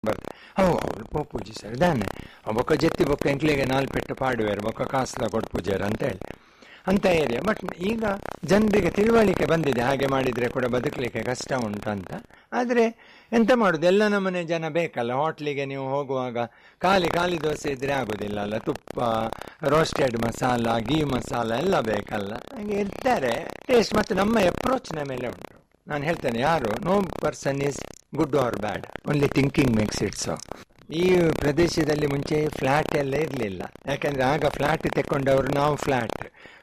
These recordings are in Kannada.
ಬರ್ತದೆ ಹೋ ಅವಳು ಪೋ ಪೂಜಿಸರು ದಾನೆ ಬೊಕ್ಕ ಜತ್ತಿ ಬೊಕ್ಕ ಎಂಕ್ಲಿಗೆ ನಾಲ್ಪೆಟ್ಟು ಪಾಡುವೆರು ಬೊಕ್ಕ ಕಾಸ್ಲ ಕೊಟ್ಟು ಪೂಜಾರು ಅಂತ ಹೇಳಿ ಅಂತ ಏರಿಯಾ ಬಟ್ ಈಗ ಜನರಿಗೆ ತಿಳುವಳಿಕೆ ಬಂದಿದೆ ಹಾಗೆ ಮಾಡಿದರೆ ಕೂಡ ಬದುಕಲಿಕ್ಕೆ ಕಷ್ಟ ಉಂಟು ಅಂತ ಆದರೆ ಎಂತ ಮಾಡೋದು ಎಲ್ಲ ನಮ್ಮನೆ ಜನ ಬೇಕಲ್ಲ ಹೋಟ್ಲಿಗೆ ನೀವು ಹೋಗುವಾಗ ಖಾಲಿ ಖಾಲಿ ದೋಸೆ ಇದ್ರೆ ಆಗೋದಿಲ್ಲ ಅಲ್ಲ ತುಪ್ಪ ರೋಸ್ಟೆಡ್ ಮಸಾಲ ಗೀ ಮಸಾಲ ಎಲ್ಲ ಬೇಕಲ್ಲ ಹಾಗೆ ಇರ್ತಾರೆ ಟೇಸ್ಟ್ ಮತ್ತು ನಮ್ಮ ಅಪ್ರೋಚ್ನ ಮೇಲೆ ಉಂಟು ನಾನು ಹೇಳ್ತೇನೆ ಯಾರು no person is good or bad only thinking makes it so ಈ ಪ್ರದೇಶದಲ್ಲಿ ಮುಂಚೆ ಫ್ಲಾಟ್ ಎಲ್ಲ ಇರಲಿಲ್ಲ ಯಾಕಂದ್ರೆ ಆಗ ಫ್ಲಾಟ್ ತೆಕ್ಕೊಂಡವರು ನಾವು ಫ್ಲಾಟ್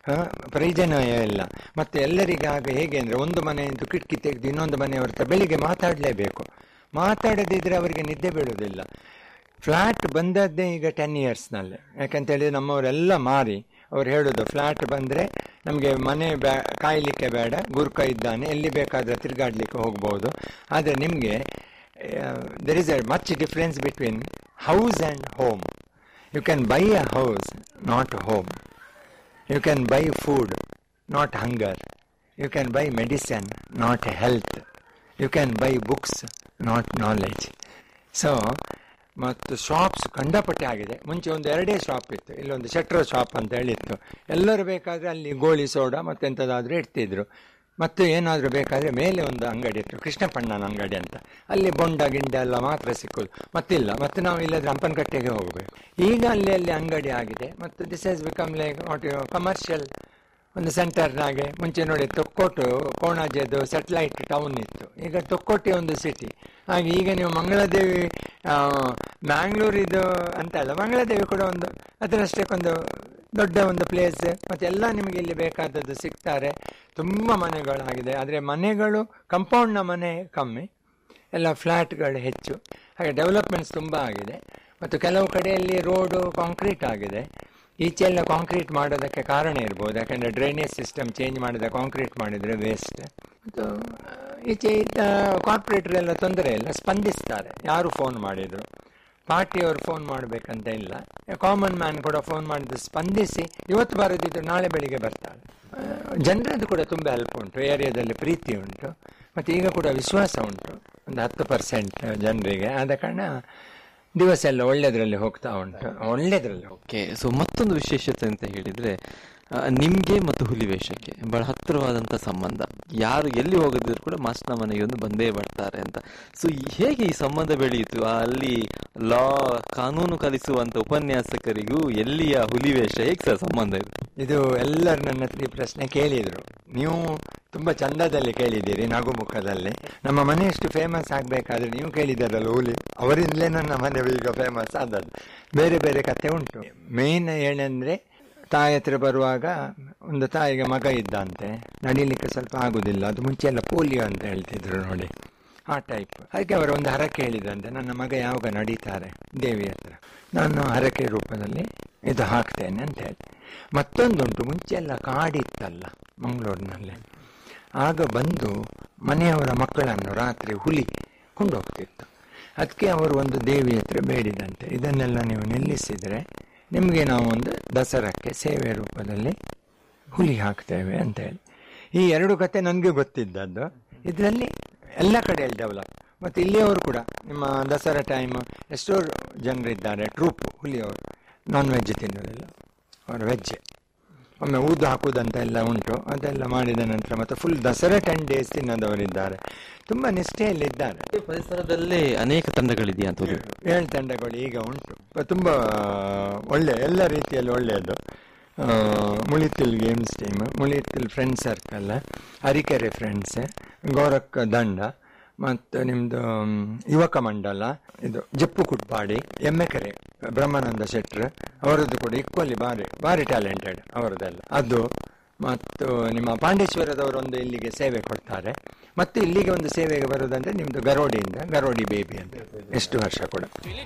ಪ್ರಯೋಜನ ಇಲ್ಲ ಮತ್ತೆ ಎಲ್ಲರಿಗೆ ಆಗ ಹೇಗೆ ಅಂದ್ರೆ ಒಂದು ಮನೆಯಿಂದ ಕಿಟಕಿ ತೆಗೆದು ಇನ್ನೊಂದು ಮನೆಯವ್ರ ಹತ್ರ ಬೆಳಿಗ್ಗೆ ಮಾತಾಡಲೇಬೇಕು ಮಾತಾಡದಿದ್ರೆ ಅವರಿಗೆ ನಿದ್ದೆ ಬೀಳುವುದಿಲ್ಲ ಫ್ಲಾಟ್ ಬಂದದ್ದೇ ಈಗ ಟೆನ್ ಇಯರ್ಸ್ನಲ್ಲಿ ಯಾಕಂತೇಳಿ ನಮ್ಮವರೆಲ್ಲ ಮಾರಿ ಅವ್ರು ಹೇಳೋದು ಫ್ಲಾಟ್ ಬಂದರೆ ನಮಗೆ ಮನೆ ಬ್ಯಾ ಕಾಯಲಿಕ್ಕೆ ಬೇಡ ಗುರುಕ ಇದ್ದಾನೆ ಎಲ್ಲಿ ಬೇಕಾದರೆ ತಿರುಗಾಡಲಿಕ್ಕೆ ಹೋಗ್ಬೋದು ಆದರೆ ನಿಮಗೆ there is a much difference between house and home you can buy a house not home you can buy food not hunger you can buy medicine not health you can buy books not knowledge so ಮತ್ತು ಶಾಪ್ಸ್ ಕಂಡಪಟ್ಟೆ ಆಗಿದೆ ಮುಂಚೆ ಒಂದು ಎರಡೇ ಶಾಪ್ ಇತ್ತು ಇಲ್ಲೊಂದು ಶೆಟ್ರ್ ಶಾಪ್ ಅಂತ ಹೇಳಿತ್ತು ಎಲ್ಲರೂ ಬೇಕಾದರೆ ಅಲ್ಲಿ ಗೋಳಿ ಸೋಡಾ ಮತ್ತೆಂಥದ್ದಾದರೂ ಇಡ್ತಿದ್ರು ಮತ್ತು ಏನಾದರೂ ಬೇಕಾದರೆ ಮೇಲೆ ಒಂದು ಅಂಗಡಿ ಇತ್ತು ಕೃಷ್ಣಪ್ಪಣ್ಣನ ಅಂಗಡಿ ಅಂತ ಅಲ್ಲಿ ಬೊಂಡ ಗಿಂಡ ಎಲ್ಲ ಮಾತ್ರ ಸಿಕ್ಕೋದು ಮತ್ತಿಲ್ಲ ಮತ್ತು ನಾವು ಇಲ್ಲದ್ರೆ ಹಂಪನಕಟ್ಟೆಗೆ ಹೋಗಬೇಕು ಈಗ ಅಲ್ಲಿ ಅಲ್ಲಿ ಅಂಗಡಿ ಆಗಿದೆ ಮತ್ತು this has become like what commercial ಒಂದು ಸೆಂಟರ್ನಾಗೆ ಮುಂಚೆ ನೋಡಿ ತೊಕ್ಕೋಟು ಕೋಣಾಜೆದು ಸೆಟ್ಲೈಟ್ ಟೌನ್ ಇತ್ತು ಈಗ ತೊಕ್ಕೋಟೆ ಒಂದು ಸಿಟಿ ಹಾಗೆ ಈಗ ನೀವು ಮಂಗಳದೇವಿ ಮ್ಯಾಂಗ್ಳೂರಿದು ಅಂತ ಅಲ್ಲ ಮಂಗಳದೇವಿ ಕೂಡ ಒಂದು ಅದರಷ್ಟಕ್ಕೊಂದು ದೊಡ್ಡ ಒಂದು ಪ್ಲೇಸ್ ಮತ್ತು ಎಲ್ಲ ನಿಮಗೆ ಇಲ್ಲಿ ಬೇಕಾದದ್ದು ಸಿಗ್ತಾರೆ ತುಂಬ ಮನೆಗಳಾಗಿದೆ ಆದರೆ ಮನೆಗಳು ಕಂಪೌಂಡ್ನ ಮನೆ ಕಮ್ಮಿ ಎಲ್ಲ ಫ್ಲ್ಯಾಟ್ಗಳು ಹೆಚ್ಚು ಹಾಗೆ ಡೆವಲಪ್ಮೆಂಟ್ಸ್ ತುಂಬ ಆಗಿದೆ ಮತ್ತು ಕೆಲವು ಕಡೆಯಲ್ಲಿ ರೋಡು ಕಾಂಕ್ರೀಟ್ ಆಗಿದೆ ಈಚೆ ಎಲ್ಲ ಕಾಂಕ್ರೀಟ್ ಮಾಡೋದಕ್ಕೆ ಕಾರಣ ಇರ್ಬೋದು ಯಾಕಂದರೆ ಡ್ರೈನೇಜ್ ಸಿಸ್ಟಮ್ ಚೇಂಜ್ ಮಾಡಿದ ಕಾಂಕ್ರೀಟ್ ಮಾಡಿದರೆ ವೇಸ್ಟ್ ಮತ್ತು ಈಚೆ ಇದ್ದ ಕಾರ್ಪೊರೇಟ್ರೆಲ್ಲ ತೊಂದರೆ ಇಲ್ಲ ಸ್ಪಂದಿಸ್ತಾರೆ ಯಾರು ಫೋನ್ ಮಾಡಿದರು ಪಾರ್ಟಿಯವರು ಫೋನ್ ಮಾಡಬೇಕಂತ ಇಲ್ಲ ಕಾಮನ್ ಮ್ಯಾನ್ ಕೂಡ ಫೋನ್ ಮಾಡಿದ್ದು ಸ್ಪಂದಿಸಿ ಇವತ್ತು ಬರೋದಿದ್ದು ನಾಳೆ ಬೆಳಿಗ್ಗೆ ಬರ್ತಾರೆ ಜನರದ್ದು ಕೂಡ ತುಂಬ ಹೆಲ್ಪ್ ಉಂಟು ಏರಿಯಾದಲ್ಲಿ ಪ್ರೀತಿ ಉಂಟು ಮತ್ತು ಈಗ ಕೂಡ ವಿಶ್ವಾಸ ಉಂಟು ಒಂದು ಹತ್ತು ಪರ್ಸೆಂಟ್ ಜನರಿಗೆ ಆದ ಕಾರಣ ದಿವಸ ಎಲ್ಲ ಒಳ್ಳೆಯದ್ರಲ್ಲಿ ಹೋಗ್ತಾ ಉಂಟು ಒಳ್ಳೆಯದ್ರಲ್ಲಿ ಹೋಗ್ತಾ ಓಕೆ ಸೊ ಮತ್ತೊಂದು ವಿಶೇಷತೆ ಅಂತ ಹೇಳಿದ್ರೆ ಆ, ನಿಮ್ಗೆ ಮತ್ತು ಹುಲಿವೇಷಕ್ಕೆ ಬಹಳ ಹತ್ತಿರವಾದಂಥ ಸಂಬಂಧ ಯಾರು ಎಲ್ಲಿ ಹೋಗದಿದ್ರು ಕೂಡ ಮಾಸ್ಟರ್ನ ಮನೆಗೆ ಒಂದು ಬಂದೇ ಬರ್ತಾರೆ ಅಂತ ಸೊ ಹೇಗೆ ಈ ಸಂಬಂಧ ಬೆಳೆಯಿತು ಆ ಅಲ್ಲಿ ಲಾ ಕಾನೂನು ಕಲಿಸುವಂತ ಉಪನ್ಯಾಸಕರಿಗೂ ಎಲ್ಲಿಯ ಹುಲಿವೇಷ ಹೇಗೆ ಸರ್ ಸಂಬಂಧ ಇದು ಇದು ಎಲ್ಲರೂ ನನ್ನ ಹತ್ರ ಈ ಪ್ರಶ್ನೆ ಕೇಳಿದರು ನೀವು ತುಂಬ ಚಂದದಲ್ಲಿ ಕೇಳಿದ್ದೀರಿ ನಗುಮುಖದಲ್ಲಿ ನಮ್ಮ ಮನೆ ಎಷ್ಟು ಫೇಮಸ್ ಆಗಬೇಕಾದ್ರೆ ನೀವು ಕೇಳಿದಾರಲ್ಲ ಹುಲಿ ಅವರಿಂದಲೇ ನನ್ನ ಮನೆ ಈಗ ಫೇಮಸ್ ಆದದ್ದು ಬೇರೆ ಬೇರೆ ಕತೆ ಉಂಟು ಮೇನ್ ಏನಂದರೆ ತಾಯಿ ಹತ್ರ ಬರುವಾಗ ಒಂದು ತಾಯಿಗೆ ಮಗ ಇದ್ದಂತೆ ನಡೀಲಿಕ್ಕೆ ಸ್ವಲ್ಪ ಆಗುದಿಲ್ಲ ಅದು ಮುಂಚೆ ಎಲ್ಲ ಪೋಲಿಯೋ ಅಂತ ಹೇಳ್ತಿದ್ರು ನೋಡಿ ಆ ಟೈಪ್ ಅದಕ್ಕೆ ಅವರು ಒಂದು ಹರಕೆ ಹೇಳಿದಂತೆ ನನ್ನ ಮಗ ಯಾವಾಗ ನಡೀತಾರೆ ದೇವಿ ಹತ್ರ ನಾನು ಹರಕೆ ರೂಪದಲ್ಲಿ ಇದು ಹಾಕ್ತೇನೆ ಅಂತ ಹೇಳಿ ಮತ್ತೊಂದುಂಟು ಮುಂಚೆ ಎಲ್ಲ ಕಾಡಿತ್ತಲ್ಲ ಮಂಗಳೂರಿನಲ್ಲಿ ಆಗ ಬಂದು ಮನೆಯವರ ಮಕ್ಕಳನ್ನು ರಾತ್ರಿ ಹುಲಿ ಕೊಂಡೋಗ್ತಿತ್ತು ಅದಕ್ಕೆ ಅವರು ಒಂದು ದೇವಿ ಹತ್ರ ಬೇಡಿದಂತೆ ಇದನ್ನೆಲ್ಲ ನೀವು ನಿಲ್ಲಿಸಿದರೆ ನಿಮಗೆ ನಾವು ಒಂದು ದಸರಕ್ಕೆ ಸೇವೆ ರೂಪದಲ್ಲಿ ಹುಲಿ ಹಾಕ್ತೇವೆ ಅಂತ ಹೇಳಿ ಈ ಎರಡು ಕತೆ ನನಗೆ ಗೊತ್ತಿದ್ದದ್ದು ಇದರಲ್ಲಿ ಎಲ್ಲ ಕಡೆಯಲ್ಲಿ ಡೆವಲಪ್ ಮತ್ತು ಇಲ್ಲಿಯವರು ಕೂಡ ನಿಮ್ಮ ದಸರಾ ಟೈಮ್ ಎಷ್ಟೋ ಜನರಿದ್ದಾರೆ ಟ್ರೂಪ್ ಹುಲಿಯವರು ನಾನ್ ವೆಜ್ ತಿನ್ನೋದಿಲ್ಲ ಅವರು ವೆಜ್ ಒಮ್ಮೆ ಊದು ಹಾಕುವುದಂತ ಎಲ್ಲ ಉಂಟು ಅದೆಲ್ಲ ಮಾಡಿದ ನಂತರ ಮತ್ತು ಫುಲ್ ದಸರಾ ಟೆನ್ ಡೇಸ್ ತಿನ್ನೋದವರಿದ್ದಾರೆ ತುಂಬ ನಿಷ್ಠೆಯಲ್ಲಿದ್ದಾರೆ ಪರಿಸರದಲ್ಲೇ ಅನೇಕ ತಂಡಗಳಿದೆಯಾ ಅಂತ ಹುಲಿ ಏಳು ತಂಡಗಳು ಈಗ ಉಂಟು ತುಂಬ ಒಳ್ಳೆ ಎಲ್ಲ ರೀತಿಯಲ್ಲಿ ಒಳ್ಳೆಯದು ಆ, ಮುಳಿತಿಲ್ ಗೇಮ್ಸ್ ಟೀಮ್ ಮುಳಿತಿಲ್ ಫ್ರೆಂಡ್ಸ್ ಸರ್ಕಲ್ ಅರಿಕೆರೆ ಫ್ರೆಂಡ್ಸ್ ಗೋರಕ್ ದಂಡ ಮತ್ತು ನಿಮ್ಮದು ಯುವಕ ಮಂಡಲ ಇದು ಜಪ್ಪು ಕುಟ್ಪಾಡಿ ಎಮ್ಮೆಕೆರೆ ಬ್ರಹ್ಮಾನಂದ ಶೆಟ್ರ್ ಅವರದ್ದು ಕೂಡ ಈಕ್ವಲಿ ಭಾರಿ ಭಾರಿ ಟ್ಯಾಲೆಂಟೆಡ್ ಅವರದೆಲ್ಲ ಅದು ಮತ್ತು ನಿಮ್ಮ ಪಾಂಡೇಶ್ವರದವರೊಂದು ಇಲ್ಲಿಗೆ ಸೇವೆ ಕೊಡ್ತಾರೆ ಮತ್ತು ಇಲ್ಲಿಗೆ ಒಂದು ಸೇವೆಗೆ ಬರೋದಂದ್ರೆ ನಿಮ್ಮದು ಗರೋಡಿಯಿಂದ ಗರೋಡಿ ಬೇಬಿ ಅಂತ ಎಷ್ಟು ವರ್ಷ ಕೂಡ